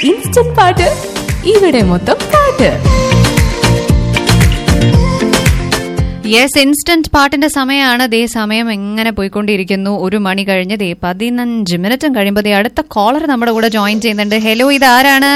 Instant പാട്ട് ഇവിടെ മൊത്തം പാട്ട് യെസ് ഇൻസ്റ്റന്റ് പാട്ടിന്റെ സമയമാണ് ദേ സമയം എങ്ങനെ പോയിക്കൊണ്ടിരിക്കുന്നു ഒരു മണി കഴിഞ്ഞ് ദേ പതിനഞ്ച് മിനിറ്റും കഴിയുമ്പോൾ ദേ അടുത്ത കോളർ നമ്മുടെ കൂടെ ജോയിൻ ചെയ്യുന്നുണ്ട് ഹലോ ഇത് ആരാണ്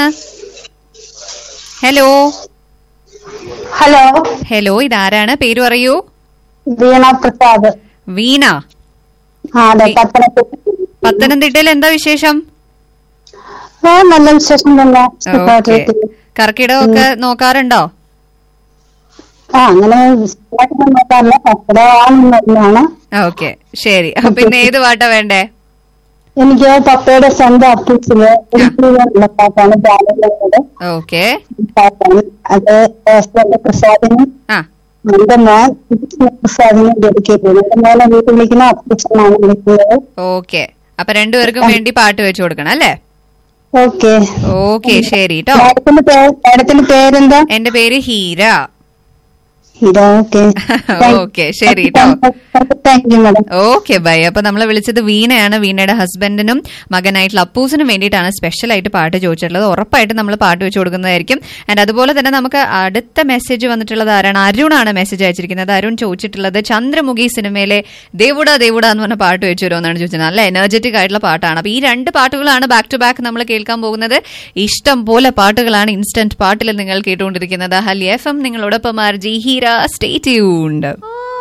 ഹലോ ഹലോ ഹലോ ഇത് ആരാണ് പേര് പറയൂ വീണ പ്രസാദ് വീണ ആ അതെ പത്തനംതിട്ട പത്തനംതിട്ടയിൽ എന്താ വിശേഷം ആ നല്ല വിശേഷം തന്നെ ഓക്കെ സുഖമായിട്ടിരിക്കുന്നു. കർക്കിടകമൊക്കെ നോക്കാറുണ്ടോ ആ അങ്ങനെ വിശദമായിട്ടൊന്നും നോക്കാറില്ല പത്തരമാണ് ഓക്കെ ശരി അപ്പൊ പിന്നെ ഏത് പാട്ടാ വേണ്ടേ എനിക്ക് പപ്പയുടെ സ്വന്തം അപ്പൂസില് ഉള്ള പാട്ടാണ് ബാലയുടെ ഓക്കെ പാട്ടാണ് അത് സ്വന്തം പ്രസാദിനും ആ എന്റെ മോൻ പ്രസാദിനും ഡെഡിക്കേറ്റ് ചെയ്തു എന്റെ മോനെ വീട്ടിൽ വിളിക്കുന്ന അപ്പൂസനാണ് വിളിക്കുന്നത് ഓക്കെ അപ്പൊ രണ്ടുപേർക്കും വേണ്ടി പാട്ട് വെച്ചു കൊടുക്കണം അല്ലേ ഓക്കെ ഓക്കെ ശരി കേട്ടോ മാഡത്തിന്റെ പേര് മാഡത്തിന്റെ പേരെന്താ എന്റെ പേര് ഹീര ഇതാ ഓക്കെ ഓക്കെ ശരി കേട്ടോ thank you madam okay bye അപ്പൊ നമ്മളെ വിളിച്ചത് വീണയാണ് വീണയുടെ ഹസ്ബൻഡിനും മകനായിട്ടുള്ള അപ്പൂസിനും വേണ്ടിയിട്ടാണ് സ്പെഷ്യൽ ആയിട്ട് പാട്ട് ചോദിച്ചിട്ടുള്ളത് ഉറപ്പായിട്ടും നമ്മൾ പാട്ട് വെച്ച് കൊടുക്കുന്നതായിരിക്കും ആൻഡ് അതുപോലെ തന്നെ നമുക്ക് അടുത്ത മെസ്സേജ് വന്നിട്ടുള്ളത് ആരാണ് അരുണാണ് മെസ്സേജ് അയച്ചിരിക്കുന്നത് അരുൺ ചോദിച്ചിട്ടുള്ളത് ചന്ദ്രമുഖി സിനിമയിലെ ദേവുട ദേവുട എന്ന് പറഞ്ഞ പാട്ട് വെച്ചു തരുമോ എന്നാണ് ചോദിച്ചത് നല്ല എനർജറ്റിക് ആയിട്ടുള്ള പാട്ടാണ് അപ്പൊ ഈ രണ്ട് പാട്ടുകളാണ് ബാക്ക് ടു ബാക്ക് നമ്മൾ കേൾക്കാൻ പോകുന്നത് ഇഷ്ടം പോലെ പാട്ടുകളാണ് ഇൻസ്റ്റന്റ് പാട്ടിൽ നിങ്ങൾ കേട്ടുകൊണ്ടിരിക്കുന്നത് ഹലി എഫ് എം നിങ്ങളോടൊപ്പം R J Heera stay tuned